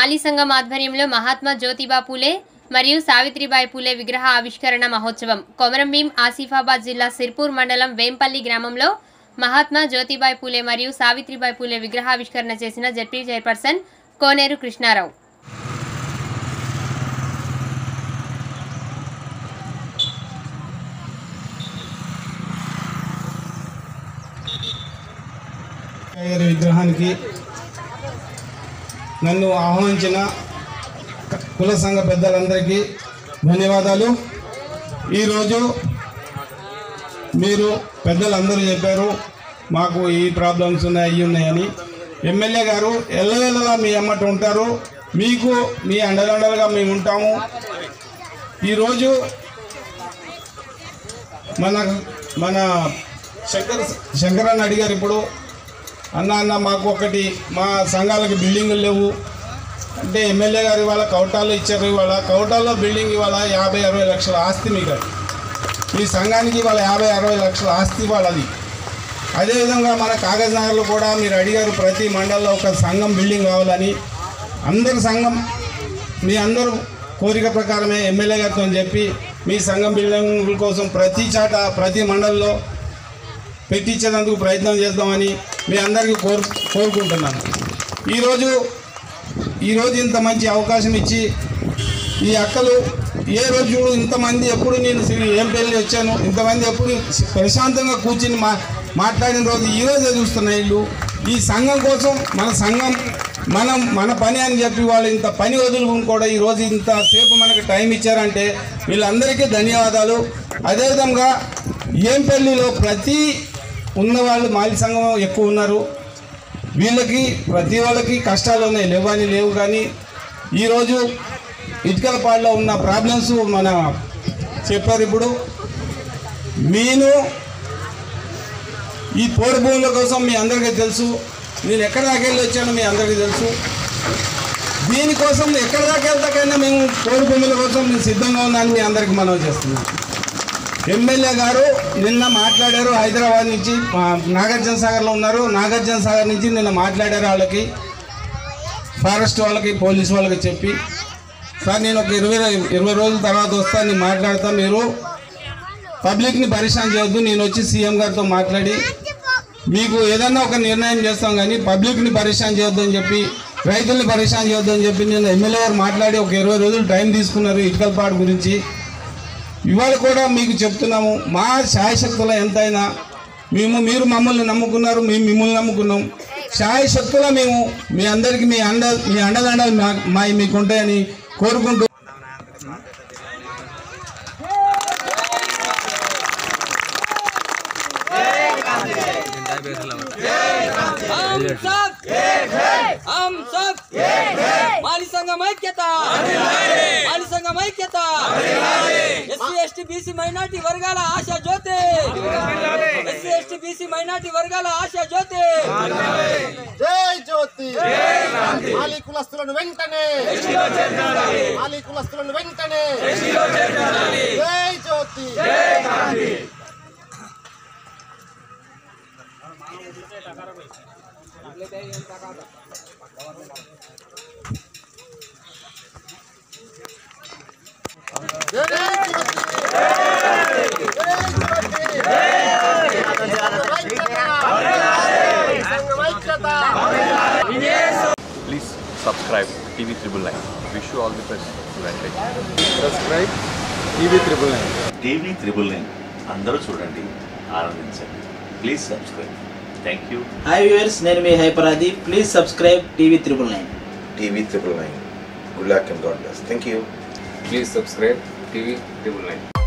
మాలీ సంఘం ఆధ్వర్యంలో మహాత్మా జ్యోతిబా పూలే మరియు సావిత్రిబాయి పూలే విగ్రహ ఆవిష్కరణ మహోత్సవం కొమరంభీం ఆసిఫాబాద్ జిల్లా సిర్పూర్ మండలం వేంపల్లి గ్రామంలో మహాత్మా జ్యోతిబాయి పూలే మరియు సావిత్రిబాయి పూలే విగ్రహావిష్కరణ చేసిన జడ్పీ చైర్పర్సన్ కోనేరు కృష్ణారావు గారి విగ్రహానికి నన్ను ఆహ్వానించిన కుల సంఘ పెద్దలందరికీ ధన్యవాదాలు ఈరోజు మీరు పెద్దలందరూ చెప్పారు మాకు ఈ ప్రాబ్లమ్స్ ఉన్నాయి అవి ఉన్నాయని ఎమ్మెల్యే గారు ఎల్లవెల్లలా మీ అమ్మట ఉంటారు మీకు మీ అండదండలుగా మేము ఉంటాము ఈరోజు మన మన శంకర్ శంకరన్న అడిగారు ఇప్పుడు అన్న అన్న మాకు ఒకటి మా సంఘాలకి బిల్డింగులు లేవు అంటే ఎమ్మెల్యే గారు ఇవాళ కౌటాల్లో ఇచ్చారు ఇవాళ కౌటాల్లో బిల్డింగ్ ఇవాళ యాభై అరవై లక్షల ఆస్తి మీకు అది. మీ సంఘానికి ఇవాళ యాభై అరవై లక్షల ఆస్తి ఇవాళ అది అదేవిధంగా మన కాగజ్ నగర్లో కూడా మీరు అడిగారు ప్రతి మండలంలో ఒక సంఘం బిల్డింగ్ కావాలని అందరి సంఘం మీ అందరూ కోరిక ప్రకారమే ఎమ్మెల్యే గారితో చెప్పి మీ సంఘం బిల్డింగుల కోసం ప్రతి చాట ప్రతి మండలంలో పెట్టించేందుకు ప్రయత్నం చేద్దామని మీ అందరికీ కోరు కోరుకుంటున్నాను ఈరోజు ఈరోజు ఇంత మంచి అవకాశం ఇచ్చి ఈ అక్కలు ఏ రోజు చూడు ఇంతమంది ఎప్పుడు నేను శ్రీ ఏం పెళ్ళి వచ్చాను ఇంతమంది ఎప్పుడు ప్రశాంతంగా కూర్చుని మా మాట్లాడిన రోజు ఈ రోజే చూస్తున్నా వీళ్ళు ఈ సంఘం కోసం మన సంఘం మనం మన పని అని చెప్పి వాళ్ళు ఇంత పని వదులుకుని కూడా ఈరోజు ఇంతసేపు మనకి టైం ఇచ్చారంటే వీళ్ళందరికీ ధన్యవాదాలు అదేవిధంగా ఏం పెళ్ళిలో ప్రతి ఉన్నవాళ్ళు మాలి సంఘం ఎక్కువ ఉన్నారు వీళ్ళకి ప్రతి వాళ్ళకి కష్టాలు ఉన్నాయి లేవని లేవు కానీ ఈరోజు ఇటుకలపాడులో ఉన్న ప్రాబ్లమ్స్ మన చెప్పారు ఇప్పుడు నేను ఈ పోడు భూముల కోసం మీ అందరికీ తెలుసు నేను ఎక్కడి దాకా వెళ్ళి వచ్చానో మీ అందరికీ తెలుసు దీనికోసం ఎక్కడి దాకా వెళ్తాకైనా మేము పోడు భూముల కోసం నేను సిద్ధంగా ఉన్నాను మీ అందరికీ మనవి చేస్తున్నాను ఎమ్మెల్యే గారు నిన్న మాట్లాడారు హైదరాబాద్ నుంచి ఆ, నాగార్జున సాగర్లో ఉన్నారు నాగార్జున సాగర్ నుంచి నిన్న మాట్లాడారు వాళ్ళకి ఫారెస్ట్ వాళ్ళకి పోలీస్ వాళ్ళకి చెప్పి సార్ నేను ఒక ఇరవై ఇరవై రోజుల తర్వాత వస్తాను నేను మాట్లాడతా మీరు పబ్లిక్ని పరిశాన్ చేయొద్దు నేను వచ్చి సీఎం గారితో మాట్లాడి మీకు ఏదన్నా ఒక నిర్ణయం చేస్తాం కానీ పబ్లిక్ని పరిశాన్ చేయొద్దు అని చెప్పి రైతుల్ని పరిశాన్ చేయొద్దు అని చెప్పి నేను ఎమ్మెల్యే గారు మాట్లాడి ఒక ఇరవై రోజులు టైం తీసుకున్నారు ఇటుకలపాడు గురించి ఇవాళ కూడా మీకు చెప్తున్నాము మా శాయశక్తుల ఎంతైనా మేము మీరు మమ్మల్ని నమ్ముకున్నారు మేము మిమ్మల్ని నమ్ముకున్నాం శాయశక్తుల మేము మీ అందరికీ మీ అండ మీ అండదండలు మా మా మీకు ఉంటాయని కోరుకుంటూ हम सब हम सब మాలి సంఘం ఐక్యత మాలి సంఘం ఐక్యత ఎస్సీ ఎస్టీ బీసీ మైనార్టీ వర్గాల ఆశ జ్యోతి ఎస్సీ ఎస్టీ బీసీ మైనార్టీ వర్గాల ఆశ జ్యోతి జై జ్యోతి మాలి కులస్తులను వెంటనే మాలి కులస్తులను వెంటనే జై జ్యోతి జై జ్యోతి జై జ్యోతి సంఘం ఐక్యత Please subscribe TV Triple Nine. Wish you all the best. Advantage. Subscribe TV triple nine TV triple nine అందరూ చూడండి ఆనందించండి please subscribe thank you hi viewers నేను మీ హైపరాది please subscribe TV triple nine TV triple nine. Good luck and God bless. Thank you. Please subscribe TV triple nine